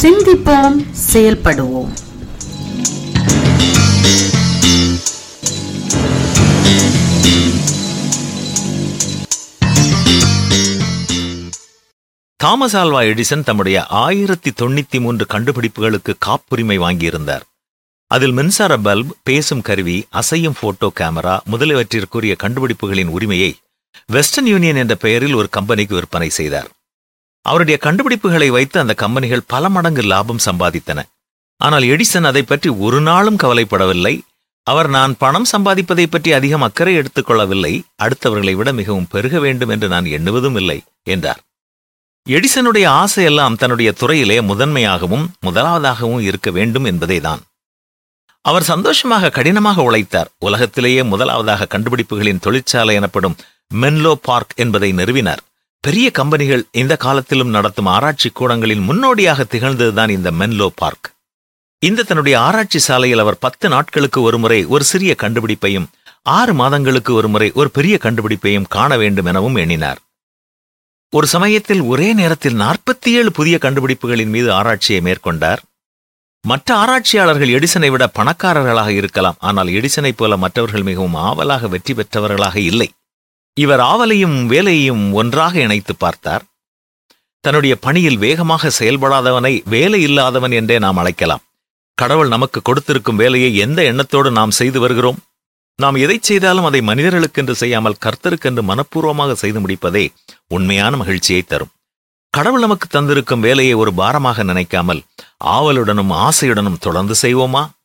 சிந்திப்போம் செயல்படுவோம் Thomas Alva Edison தம்முடைய ஆயிரத்தி தொண்ணூத்தி மூன்று கண்டுபிடிப்புகளுக்கு காப்புரிமை வாங்கியிருந்தார் அதில் மின்சார பல்ப் பேசும் கருவி அசையும் போட்டோ கேமரா முதலியவற்றிற்குரிய கண்டுபிடிப்புகளின் உரிமையை வெஸ்டர்ன் யூனியன் என்ற பெயரில் ஒரு கம்பெனிக்கு விற்பனை செய்தார் அவருடைய கண்டுபிடிப்புகளை வைத்து அந்த கம்பெனிகள் பல மடங்கு லாபம் சம்பாதித்தன ஆனால் எடிசன் அதை பற்றி ஒரு நாளும் கவலைப்படவில்லை அவர் நான் பணம் சம்பாதிப்பதை பற்றி அதிகம் அக்கறை எடுத்துக் கொள்ளவில்லை அடுத்தவர்களை விட மிகவும் பெருக வேண்டும் என்று நான் எண்ணுவதும் இல்லை என்றார் எடிசனுடைய ஆசையெல்லாம் தன்னுடைய துறையிலே முதன்மையாகவும் முதலாவதாகவும் இருக்க வேண்டும் என்பதேதான் அவர் சந்தோஷமாக கடினமாக உழைத்தார் உலகத்திலேயே முதலாவதாக கண்டுபிடிப்புகளின் தொழிற்சாலை எனப்படும் மென்லோ பார்க் என்பதை நிறுவினார் பெரிய கம்பெனிகள் இந்த காலத்திலும் நடத்தும் ஆராய்ச்சி கூடங்களின் முன்னோடியாக திகழ்ந்ததுதான் இந்த மென்லோ பார்க் இந்த தன்னுடைய ஆராய்ச்சி சாலையில் அவர் பத்து நாட்களுக்கு ஒருமுறை ஒரு சிறிய கண்டுபிடிப்பையும் ஆறு மாதங்களுக்கு ஒருமுறை ஒரு பெரிய கண்டுபிடிப்பையும் காண வேண்டும் எனவும் எண்ணினார் ஒரு சமயத்தில் ஒரே நேரத்தில் நாற்பத்தி ஏழு புதிய கண்டுபிடிப்புகளின் மீது ஆராய்ச்சியை மேற்கொண்டார் மற்ற ஆராய்ச்சியாளர்கள் எடிசனை விட பணக்காரர்களாக இருக்கலாம் ஆனால் எடிசனைப் போல மற்றவர்கள் மிகவும் ஆவலாக வெற்றி பெற்றவர்களாக இல்லை இவர் ஆவலையும் வேலையையும் ஒன்றாக இணைத்து பார்த்தார் தன்னுடைய பணியில் வேகமாக செயல்படாதவனை வேலை இல்லாதவன் என்றே நாம் அழைக்கலாம் கடவுள் நமக்கு கொடுத்திருக்கும் வேலையை எந்த எண்ணத்தோடு நாம் செய்து வருகிறோம் நாம் எதை செய்தாலும் அதை மனிதர்களுக்கென்று செய்யாமல் கர்த்தருக்கென்று மனப்பூர்வமாக செய்து முடிப்பதே உண்மையான மகிழ்ச்சியை தரும் கடவுள் நமக்கு தந்திருக்கும் வேலையை ஒரு பாரமாக நினைக்காமல் ஆவலுடனும் ஆசையுடனும் தொடர்ந்து செய்வோமா